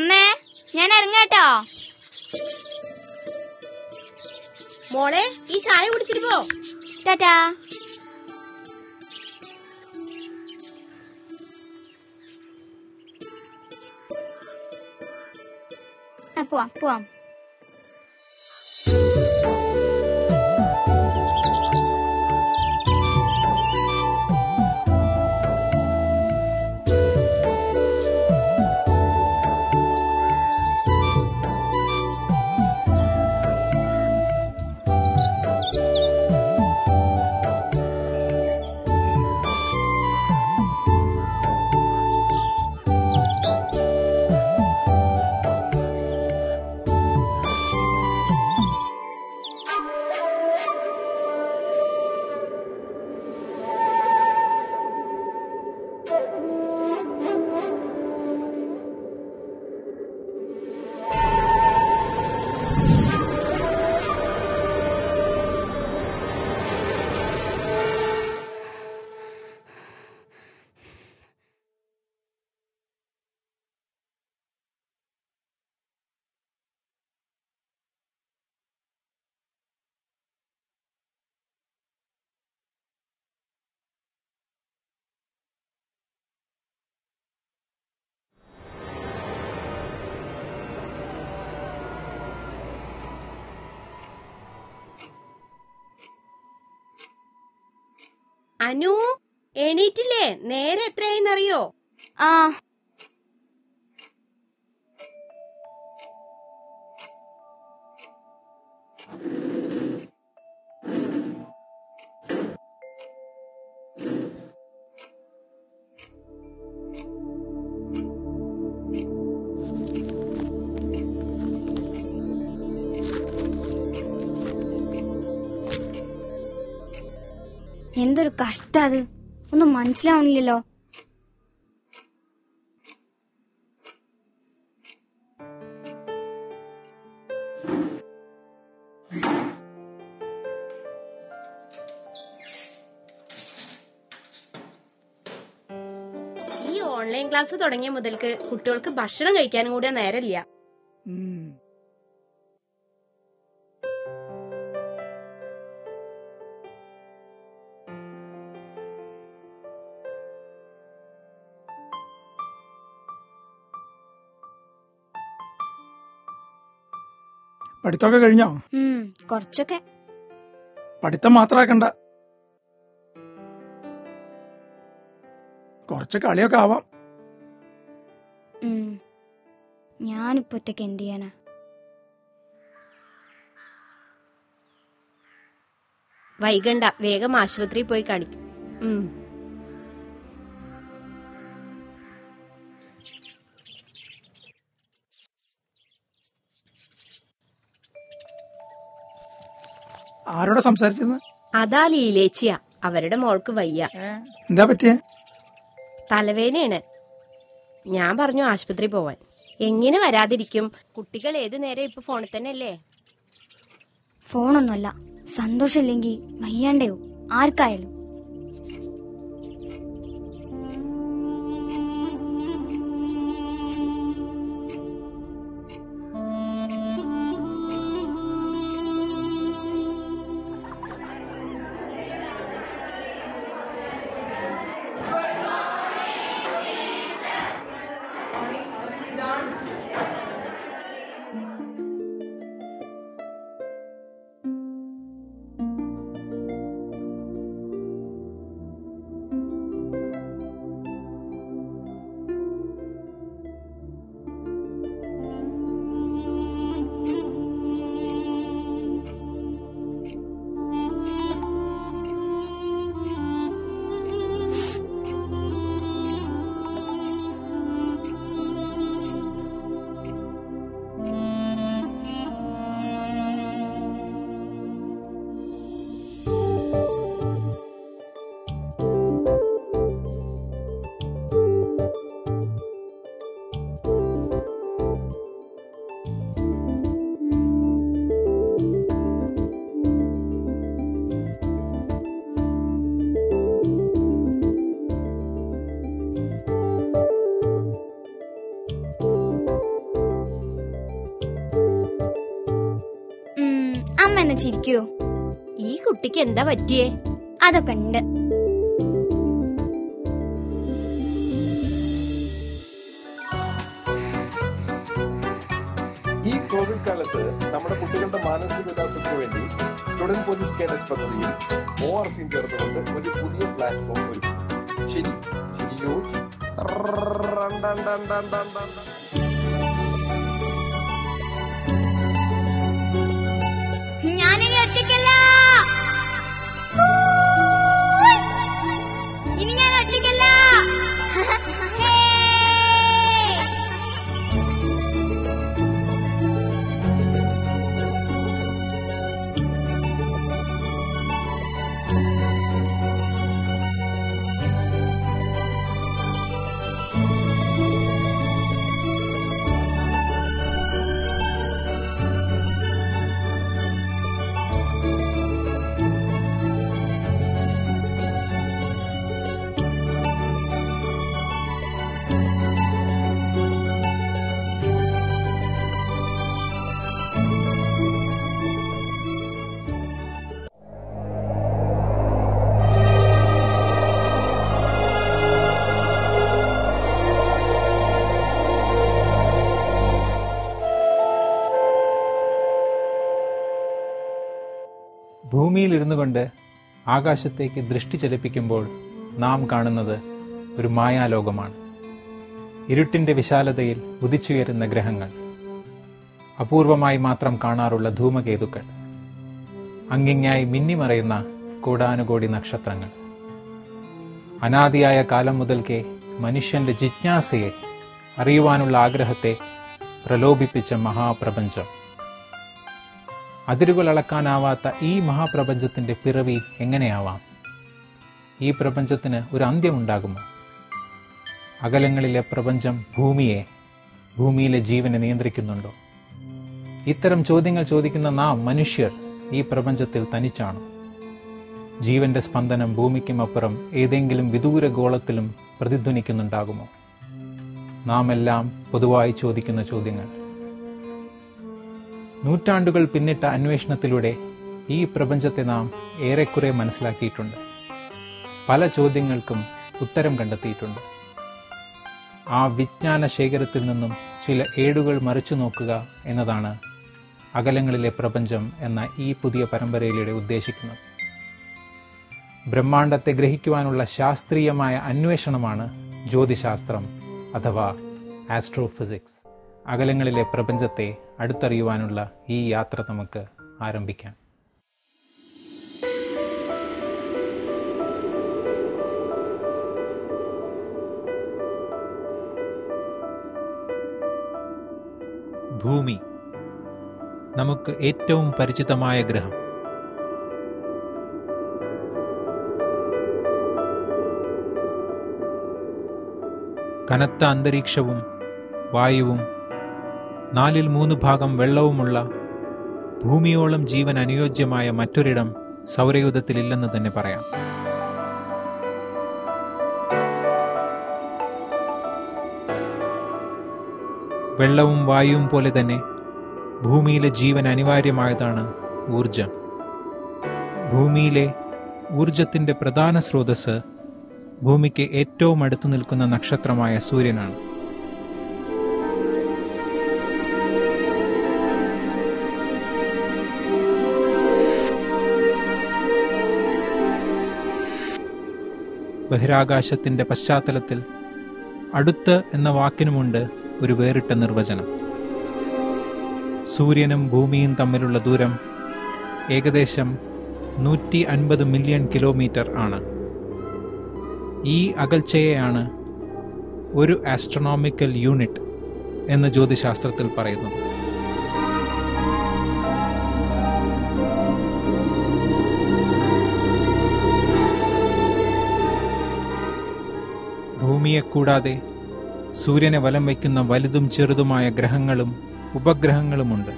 അമ്മേ ഞാൻ ഇറങ്ങാട്ടോ മോളെ ഈ ചായ കുടിച്ചിട്ട് പോ ടാറ്റാ ആ, പോവാം പോവാം അനു എണീറ്റില്ലേ നേരെ എത്രയായിന്നറിയോ ആ എന്തൊരു കഷ്ട അത് ഒന്നും മനസ്സിലാവണില്ലല്ലോ ഈ ഓൺലൈൻ ക്ലാസ് തുടങ്ങിയ മുതൽക്ക് കുട്ടികൾക്ക് ഭക്ഷണം കഴിക്കാനും കൂടെ നേരമില്ല ഉം. പഠിത്തമൊക്കെ കഴിഞ്ഞോ ഉം കൊറച്ചൊക്കെ പഠിത്തം മാത്രമാക്കണ്ട കുറച്ച് കളിയൊക്കെ ആവാം ഉം ഞാനിപ്പോ ഒറ്റയ്ക്ക് എന്ത് ചെയ്യാനാ വൈകണ്ട വേഗം ആശുപത്രിയിൽ പോയി കാണിക്കും ഉം. ആരോടെ സംസാരിച്ചിരുന്നത് അതാ ലീലേച്ചിയ അവരുടെ മോൾക്ക് വയ്യ എന്താ പറ്റിയേ തലവേദനയാണ് ഞാൻ പറഞ്ഞു ആശുപത്രി പോവാൻ എങ്ങനെ വരാതിരിക്കും കുട്ടികൾ ഏതു നേരം ഇപ്പൊ ഫോണിൽ തന്നെ അല്ലേ ഫോണൊന്നുമല്ല സന്തോഷമില്ലെങ്കിൽ വയ്യാണ്ടയോ ആർക്കായാലും അമ്മ എന്ന് ചിരിക്കൂ ഈ കുട്ടിക്ക് എന്താ പറ്റിയേ അതൊക്കെ ഉണ്ട് ഈ കോവിഡ് കാലത്ത് നമ്മുടെ കുട്ടികളുടെ മാനസിക വികാസത്തിന് വേണ്ടി സ്റ്റുഡന്റ് പോലീസ് കേഡറ്റ് പദ്ധതിയും ഒ ആർ സിയും ചേർന്നുകൊണ്ട് ഒരു പുതിയ പ്ലാറ്റ്ഫോം ഒരുക്കും ശരി ശരിയോ ശരി. Run done done done done done done. ഞാനിനി ഒറ്റയ്ക്കല്ല ഇനി ഞാൻ ഒറ്റയ്ക്കല്ല ഹേ! ഭൂമിയിൽ ഇരുന്നു കൊണ്ട് ആകാശത്തേക്ക് ദൃഷ്ടി ചലിപ്പിക്കുമ്പോൾ നാം കാണുന്നത് ഒരു മായാലോകമാണ് ഇരുട്ടിന്റെ വിശാലതയിൽ ഉദിച്ചുയരുന്ന ഗ്രഹങ്ങൾ അപൂർവമായി മാത്രം കാണാറുള്ള ധൂമകേതുക്കൾ അങ്ങിങ്ങായി മിന്നിമറയുന്ന കോടാനുകോടി നക്ഷത്രങ്ങൾ അനാദിയായ കാലം മുതൽക്കേ മനുഷ്യന്റെ ജിജ്ഞാസയെ അറിയുവാനുള്ള ആഗ്രഹത്തെ പ്രലോഭിപ്പിച്ച മഹാപ്രപഞ്ചം അതിരുകൾ അളക്കാനാവാത്ത ഈ മഹാപ്രപഞ്ചത്തിന്റെ പിറവി എങ്ങനെയാവാം ഈ പ്രപഞ്ചത്തിന് ഒരു അന്ത്യമുണ്ടാകുമോ അകലങ്ങളിലെ പ്രപഞ്ചം ഭൂമിയെ ഭൂമിയിലെ ജീവനെ നിയന്ത്രിക്കുന്നുണ്ടോ ഇത്തരം ചോദ്യങ്ങൾ ചോദിക്കുന്ന നാം മനുഷ്യർ ഈ പ്രപഞ്ചത്തിൽ തനിച്ചാണ് ജീവന്റെ സ്പന്ദനം ഭൂമിക്കും അപ്പുറം ഏതെങ്കിലും വിദൂര ഗോളത്തിലും പ്രതിധ്വനിക്കുന്നുണ്ടാകുമോ നാം എല്ലാം പൊതുവായി ചോദിക്കുന്ന ചോദ്യങ്ങൾ നൂറ്റാണ്ടുകൾ പിന്നിട്ട അന്വേഷണത്തിലൂടെ ഈ പ്രപഞ്ചത്തെ നാം ഏറെക്കുറെ മനസ്സിലാക്കിയിട്ടുണ്ട് പല ചോദ്യങ്ങൾക്കും ഉത്തരം കണ്ടെത്തിയിട്ടുണ്ട് ആ വിജ്ഞാന ശേഖരത്തിൽ നിന്നും ചില ഏടുകൾ മറിച്ചു നോക്കുക എന്നതാണ് അകലങ്ങളിലെ പ്രപഞ്ചം എന്ന ഈ പുതിയ പരമ്പരയിലൂടെ ഉദ്ദേശിക്കുന്നത് ബ്രഹ്മാണ്ടത്തെ ഗ്രഹിക്കുവാനുള്ള ശാസ്ത്രീയമായ അന്വേഷണമാണ് ജ്യോതിശാസ്ത്രം അഥവാ ആസ്ട്രോഫിസിക്സ് അകലങ്ങളിലെ പ്രപഞ്ചത്തെ അടുത്തറിയുവാനുള്ള ഈ യാത്ര നമുക്ക് ആരംഭിക്കാം ഭൂമി നമുക്ക് ഏറ്റവും പരിചിതമായ ഗ്രഹം കനത്ത അന്തരീക്ഷവും വായുവും നാലിൽ മൂന്ന് ഭാഗം വെള്ളവുമുള്ള ഭൂമിയോളം ജീവൻ അനുയോജ്യമായ മറ്റൊരിടം സൗരയൂഥത്തിലില്ലെന്ന് തന്നെ പറയാം വെള്ളവും വായുവും പോലെ തന്നെ ഭൂമിയിലെ ജീവൻ അനിവാര്യമായതാണ് ഊർജം ഭൂമിയിലെ ഊർജത്തിന്റെ പ്രധാന സ്രോതസ് ഭൂമിക്ക് ഏറ്റവും അടുത്തു നിൽക്കുന്ന നക്ഷത്രമായ സൂര്യനാണ് ബഹിരാകാശത്തിന്റെ പശ്ചാത്തലത്തിൽ അടുത്ത് എന്ന വാക്കിനുമുണ്ട് ഒരു വേറിട്ട നിർവചനം സൂര്യനും ഭൂമിയും തമ്മിലുള്ള ദൂരം ഏകദേശം നൂറ്റി അൻപത് മില്യൺ കിലോമീറ്റർ ആണ് ഈ അകൽച്ചയെയാണ് ഒരു ആസ്ട്രോണോമിക്കൽ യൂണിറ്റ് എന്ന് ജ്യോതിശാസ്ത്രത്തിൽ പറയുന്നു ഭൂമിയെ കൂടാതെ സൂര്യനെ വലം വയ്ക്കുന്ന വലുതും ചെറുതുമായ ഗ്രഹങ്ങളും ഉപഗ്രഹങ്ങളുമുണ്ട്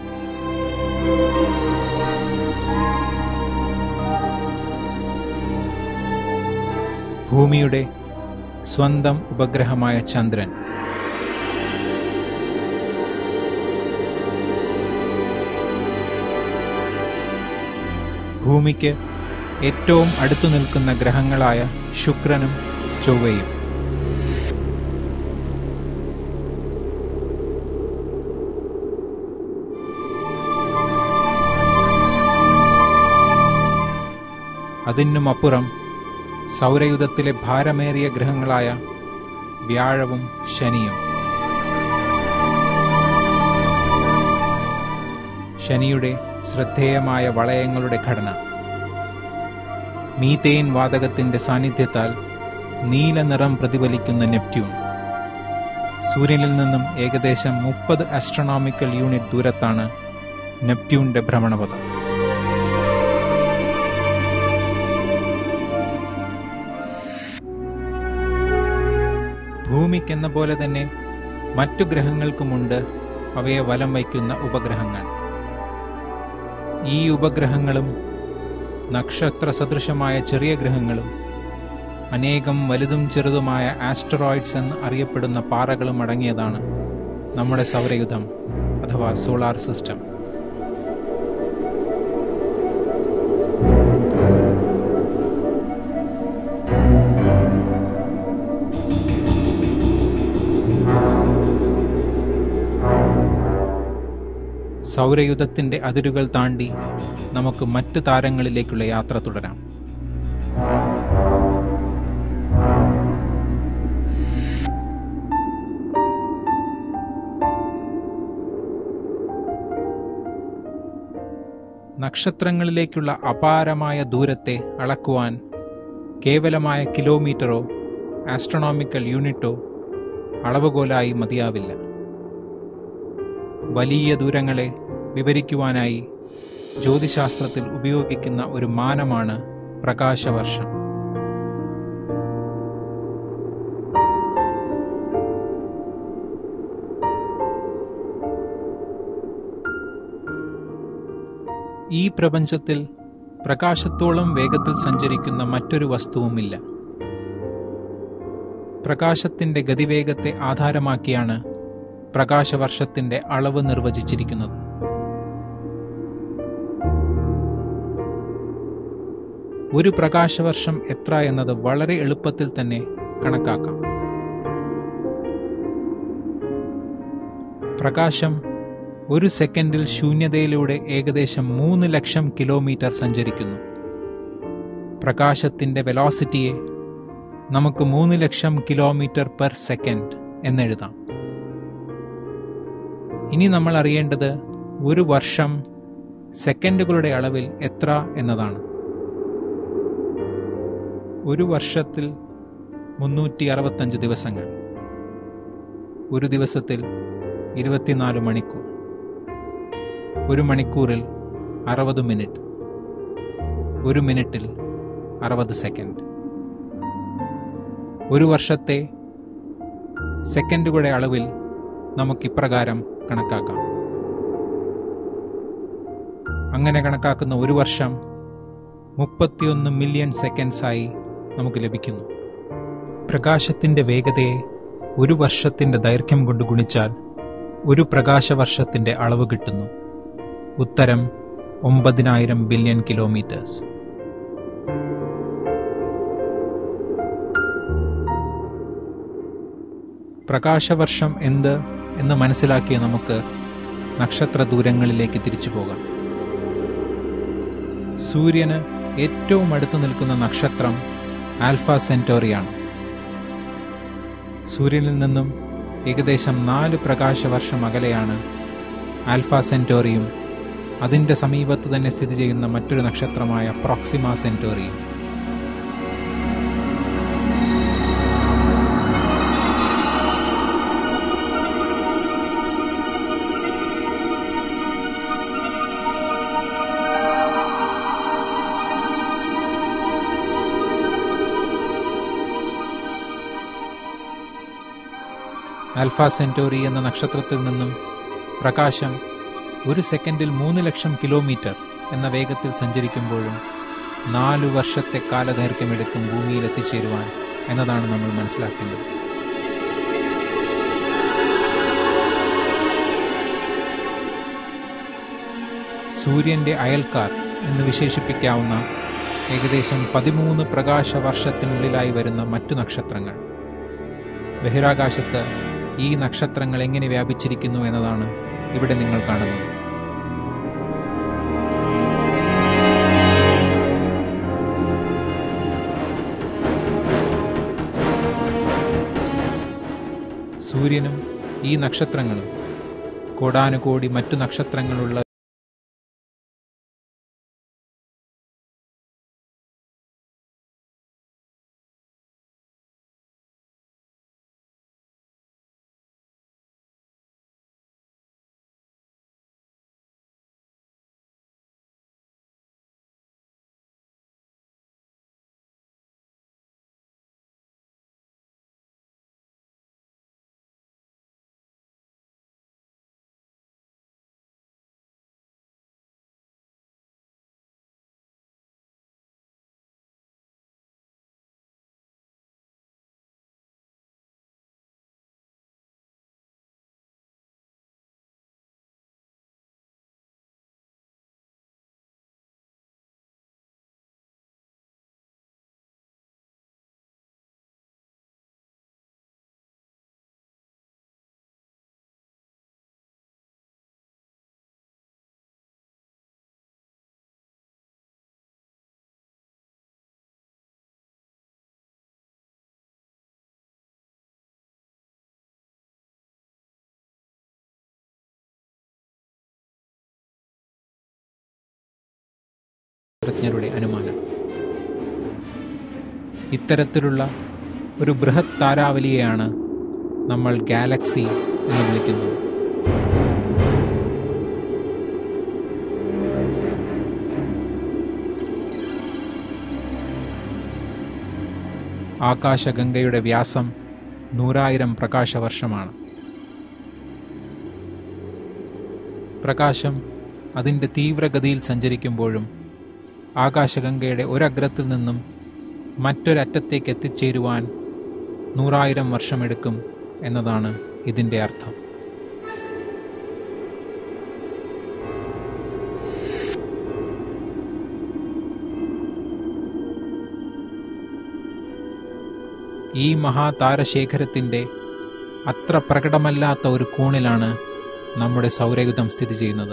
ഭൂമിയുടെ സ്വന്തം ഉപഗ്രഹമായ ചന്ദ്രൻ ഭൂമിക്ക് ഏറ്റവും അടുത്തു നിൽക്കുന്ന ഗ്രഹങ്ങളായ ശുക്രനും ചൊവ്വയും അതിനുമപ്പുറം സൗരയുധത്തിലെ ഭാരമേറിയ ഗ്രഹങ്ങളായ വ്യാഴവും ശനിയും ശനിയുടെ ശ്രദ്ധേയമായ വളയങ്ങളുടെ ഘടന മീതേൻ വാതകത്തിന്റെ സാന്നിധ്യത്താൽ നീല നിറം പ്രതിഫലിക്കുന്ന നെപ്റ്റ്യൂൺ സൂര്യനിൽ നിന്നും ഏകദേശം മുപ്പത് ആസ്ട്രോണോമിക്കൽ യൂണിറ്റ് ദൂരത്താണ് നെപ്റ്റ്യൂണിന്റെ ഭ്രമണപഥം ഭൂമിക്കെന്ന പോലെ തന്നെ മറ്റു ഗ്രഹങ്ങൾക്കുമുണ്ട് അവയെ വലം വയ്ക്കുന്ന ഉപഗ്രഹങ്ങൾ ഈ ഉപഗ്രഹങ്ങളും നക്ഷത്ര സദൃശമായ ചെറിയ ഗ്രഹങ്ങളും അനേകം വലുതും ചെറുതുമായ ആസ്റ്ററോയിഡ്സ് എന്ന് അറിയപ്പെടുന്ന പാറകളും അടങ്ങിയതാണ് നമ്മുടെ സൗരയുധം അഥവാ സോളാർ സിസ്റ്റം സൗരയുധത്തിന്റെ അതിരുകൾ താണ്ടി നമുക്ക് മറ്റ് താരങ്ങളിലേക്കുള്ള യാത്ര തുടരാം നക്ഷത്രങ്ങളിലേക്കുള്ള അപാരമായ ദൂരത്തെ അളക്കുവാൻ കേവലമായ കിലോമീറ്ററോ ആസ്ട്രോണോമിക്കൽ യൂണിറ്റോ അളവുകോലായി മതിയാവില്ല വലിയ ദൂരങ്ങളെ വിവരിക്കുവാനായി ജ്യോതിശാസ്ത്രത്തിൽ ഉപയോഗിക്കുന്ന ഒരു മാനമാണ് പ്രകാശവർഷം ഈ പ്രപഞ്ചത്തിൽ പ്രകാശത്തോളം വേഗത്തിൽ സഞ്ചരിക്കുന്ന മറ്റൊരു വസ്തുവുമില്ല പ്രകാശത്തിന്റെ ഗതിവേഗത്തെ ആധാരമാക്കിയാണ് പ്രകാശവർഷത്തിന്റെ അളവ് നിർവചിച്ചിരിക്കുന്നത് ഒരു പ്രകാശവർഷം എത്ര എന്നത് വളരെ എളുപ്പത്തിൽ തന്നെ കണക്കാക്കാം പ്രകാശം ഒരു സെക്കൻഡിൽ ശൂന്യതയിലൂടെ ഏകദേശം മൂന്ന് ലക്ഷം കിലോമീറ്റർ സഞ്ചരിക്കുന്നു പ്രകാശത്തിന്റെ വെലോസിറ്റിയെ നമുക്ക് മൂന്ന് ലക്ഷം കിലോമീറ്റർ പെർ സെക്കൻഡ് എന്നെഴുതാം ഇനി നമ്മൾ അറിയേണ്ടത് ഒരു വർഷം സെക്കൻഡുകളുടെ അളവിൽ എത്ര എന്നതാണ് ഒരു വർഷത്തിൽ മുന്നൂറ്റി അറുപത്തഞ്ച് ദിവസങ്ങൾ ഒരു ദിവസത്തിൽ ഇരുപത്തിനാല് മണിക്കൂർ ഒരു മണിക്കൂറിൽ അറുപത് മിനിറ്റ് ഒരു മിനിറ്റിൽ അറുപത് സെക്കൻഡ് ഒരു വർഷത്തെ സെക്കൻഡുകളുടെ അളവിൽ നമുക്ക് ഇപ്രകാരം കണക്കാക്കാം അങ്ങനെ കണക്കാക്കുന്ന ഒരു വർഷം മുപ്പത്തിയൊന്ന് മില്യൺ സെക്കൻഡ്സായി നമുക്ക് ലഭിക്കുന്നു പ്രകാശത്തിന്റെ വേഗതയെ ഒരു വർഷത്തിന്റെ ദൈർഘ്യം കൊണ്ട് ഗുണിച്ചാൽ ഒരു പ്രകാശവർഷത്തിന്റെ അളവ് കിട്ടുന്നു ഉത്തരം ഒമ്പതിനായിരം ബില്യൺ കിലോമീറ്റേഴ്സ് പ്രകാശവർഷം എന്ത് എന്ന് മനസ്സിലാക്കിയ നമുക്ക് നക്ഷത്ര ദൂരങ്ങളിലേക്ക് തിരിച്ചു പോകാം സൂര്യന് ഏറ്റവും അടുത്ത് നിൽക്കുന്ന നക്ഷത്രം ആൽഫ സെന്റോറിയാണ് സൂര്യനിൽ നിന്നും ഏകദേശം നാല് പ്രകാശവർഷം അകലെയാണ് ആൽഫ സെന്റോറിയും അതിന്റെ സമീപത്ത് തന്നെ സ്ഥിതി ചെയ്യുന്ന മറ്റൊരു നക്ഷത്രമായ പ്രോക്സിമ സെന്റോറിയും ആൽഫ സെന്റോറി എന്ന നക്ഷത്രത്തിൽ നിന്നും പ്രകാശം ഒരു സെക്കൻഡിൽ മൂന്ന് ലക്ഷം കിലോമീറ്റർ എന്ന വേഗത്തിൽ സഞ്ചരിക്കുമ്പോഴും നാലു വർഷത്തെ കാലദൈർഘ്യമെടുക്കും ഭൂമിയിൽ എത്തിച്ചേരുവാൻ എന്നതാണ് നമ്മൾ മനസ്സിലാക്കേണ്ടത് സൂര്യന്റെ അയൽക്കാർ എന്ന് വിശേഷിപ്പിക്കാവുന്ന ഏകദേശം പതിമൂന്ന് പ്രകാശ വർഷത്തിനുള്ളിലായി വരുന്ന മറ്റു നക്ഷത്രങ്ങൾ ബഹിരാകാശത്ത് ഈ നക്ഷത്രങ്ങൾ എങ്ങനെ വ്യാപിച്ചിരിക്കുന്നു എന്നതാണ് ഇവിടെ നിങ്ങൾ കാണുന്നത് സൂര്യനും ഈ നക്ഷത്രങ്ങളും കോടാനുകോടി മറ്റു നക്ഷത്രങ്ങളുള്ള ശാസ്ത്രജ്ഞരുടെ അനുമാനം ഇത്തരത്തിലുള്ള ഒരു ബൃഹത് താരാവലിയെയാണ് നമ്മൾ ഗാലക്സി എന്ന് വിളിക്കുന്നത് ആകാശഗംഗയുടെ വ്യാസം നൂറായിരം പ്രകാശവർഷമാണ് പ്രകാശം അതിൻ്റെ തീവ്രഗതിയിൽ സഞ്ചരിക്കുമ്പോഴും ആകാശഗംഗയുടെ ഒരഗ്രത്തിൽ നിന്നും മറ്റൊരറ്റത്തേക്ക് എത്തിച്ചേരുവാൻ നൂറായിരം വർഷമെടുക്കും എന്നതാണ് ഇതിൻ്റെ അർത്ഥം ഈ മഹാതാരശേഖരത്തിൻ്റെ അത്ര പ്രകടമല്ലാത്ത ഒരു കോണിലാണ് നമ്മുടെ സൗരയുധം സ്ഥിതി ചെയ്യുന്നത്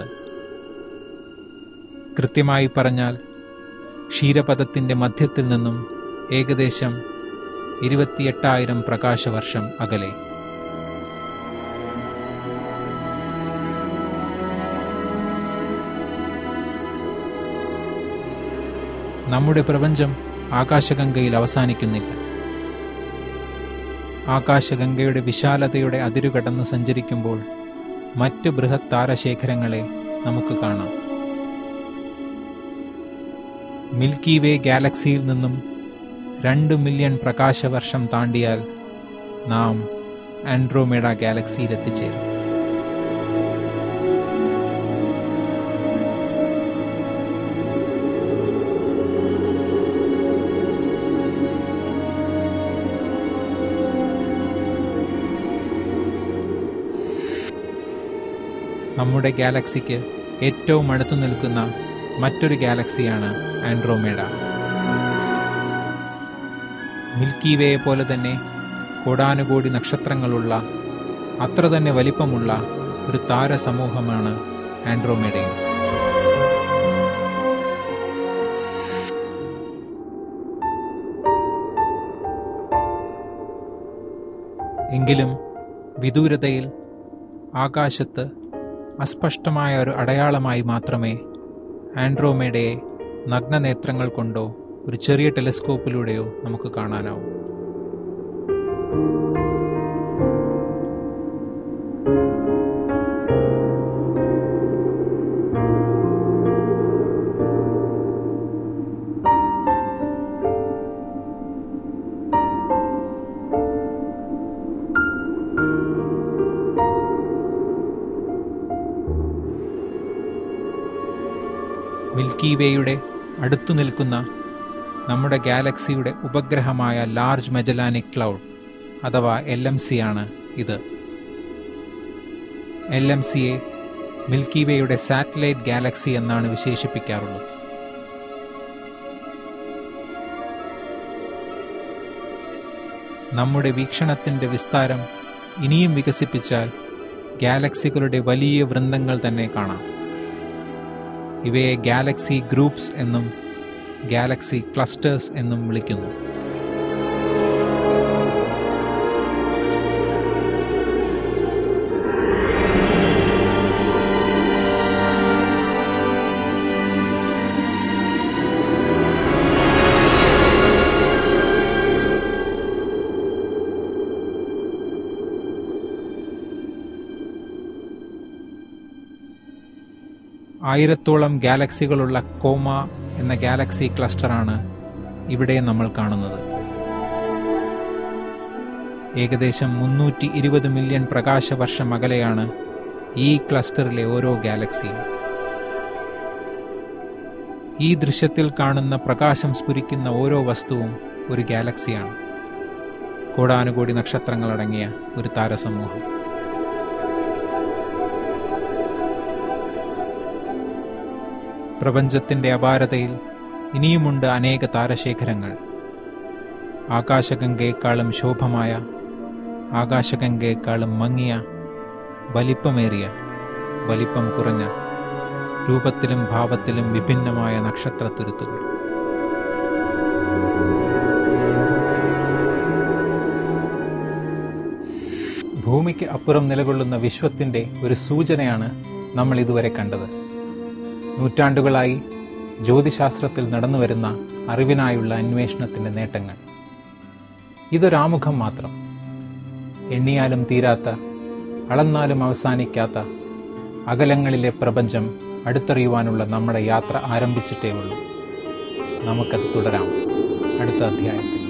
കൃത്യമായി പറഞ്ഞാൽ ക്ഷീരപഥത്തിൻ്റെ മധ്യത്തിൽ നിന്നും ഏകദേശം ഇരുപത്തിയെട്ടായിരം പ്രകാശവർഷം അകലെ നമ്മുടെ പ്രപഞ്ചം ആകാശഗംഗയിൽ അവസാനിക്കുന്നില്ല ആകാശഗംഗയുടെ വിശാലതയുടെ അതിരുകടന്ന് സഞ്ചരിക്കുമ്പോൾ മറ്റ് ബൃഹത് താരശേഖരങ്ങളെ നമുക്ക് കാണാം മിൽക്കി വേ ഗാലക്സിയിൽ നിന്നും രണ്ട് മില്യൺ പ്രകാശവർഷം താണ്ടിയാൽ നാം ആൻഡ്രോമേഡ ഗാലക്സിയിൽ എത്തിച്ചേരും നമ്മുടെ ഗാലക്സിക്ക് ഏറ്റവും അടുത്തു നിൽക്കുന്ന മറ്റൊരു ഗാലക്സിയാണ് ആൻഡ്രോമേഡ മിൽക്കി വേയെ പോലെ തന്നെ കോടാനുകോടി നക്ഷത്രങ്ങളുള്ള അത്ര തന്നെ വലിപ്പമുള്ള ഒരു താരസമൂഹമാണ് ആൻഡ്രോമേഡയും എങ്കിലും വിദൂരതയിൽ ആകാശത്ത് അസ്പഷ്ടമായ ഒരു അടയാളമായി മാത്രമേ ആൻഡ്രോമേഡയെ നഗ്നനേത്രങ്ങൾ കൊണ്ടോ ഒരു ചെറിയ ടെലിസ്കോപ്പിലൂടെയോ നമുക്ക് കാണാനാവും മിൽക്കി വേയുടെ അടുത്തു നിൽക്കുന്ന നമ്മുടെ ഗാലക്സിയുടെ ഉപഗ്രഹമായ ലാർജ് മെജലാനിക് ക്ലൗഡ് അഥവാ എൽ എം സി ആണ് ഇത് എൽ എം സിയെ മിൽക്കി വേയുടെ സാറ്റലൈറ്റ് ഗാലക്സി എന്നാണ് വിശേഷിപ്പിക്കാറുള്ളത് നമ്മുടെ വീക്ഷണത്തിന്റെ വിസ്താരം ഇനിയും വികസിപ്പിച്ചാൽ ഗാലക്സികളുടെ വലിയ വൃന്ദങ്ങൾ തന്നെ കാണാം ഇവയെ ഗാലക്സി ഗ്രൂപ്പ്സ് എന്നും ഗാലക്സി ക്ലസ്റ്റേഴ്സ് എന്നും വിളിക്കുന്നു ആയിരത്തോളം ഗാലക്സികളുള്ള കോമ എന്ന ഗാലക്സി ക്ലസ്റ്ററാണ് ഇവിടെ നമ്മൾ കാണുന്നത് ഏകദേശം മുന്നൂറ്റി ഇരുപത് മില്യൺ പ്രകാശവർഷം അകലെയാണ് ഈ ക്ലസ്റ്ററിലെ ഓരോ ഗാലക്സിയും ഈ ദൃശ്യത്തിൽ കാണുന്ന പ്രകാശം സ്ഫുരിക്കുന്ന ഓരോ വസ്തുവും ഒരു ഗാലക്സിയാണ് കോടാനുകോടി നക്ഷത്രങ്ങളടങ്ങിയ ഒരു താരസമൂഹം പ്രപഞ്ചത്തിന്റെ അപാരതയിൽ ഇനിയുമുണ്ട് അനേക താരശേഖരങ്ങൾ ആകാശഗംഗയെക്കാളും ശോഭമായ ആകാശഗംഗയെക്കാളും മങ്ങിയ വലിപ്പമേറിയ വലിപ്പം കുറഞ്ഞ രൂപത്തിലും ഭാവത്തിലും വിഭിന്നമായ നക്ഷത്രത്തുരുത്തുകൾ ഭൂമിക്ക് അപ്പുറം നിലകൊള്ളുന്ന വിശ്വത്തിന്റെ ഒരു സൂചനയാണ് നമ്മൾ ഇതുവരെ കണ്ടത് നൂറ്റാണ്ടുകളായി ജ്യോതിശാസ്ത്രത്തിൽ നടന്നുവരുന്ന അറിവിനായുള്ള അന്വേഷണത്തിന്റെ നേട്ടങ്ങൾ ഇതൊരാമുഖം മാത്രം എണ്ണിയാലും തീരാത്ത അളന്നാലും അവസാനിക്കാത്ത അകലങ്ങളിലെ പ്രപഞ്ചം അടുത്തറിയുവാനുള്ള നമ്മുടെ യാത്ര ആരംഭിച്ചിട്ടേ ഉള്ളൂ നമുക്കത് തുടരാം അടുത്ത അധ്യായത്തിൽ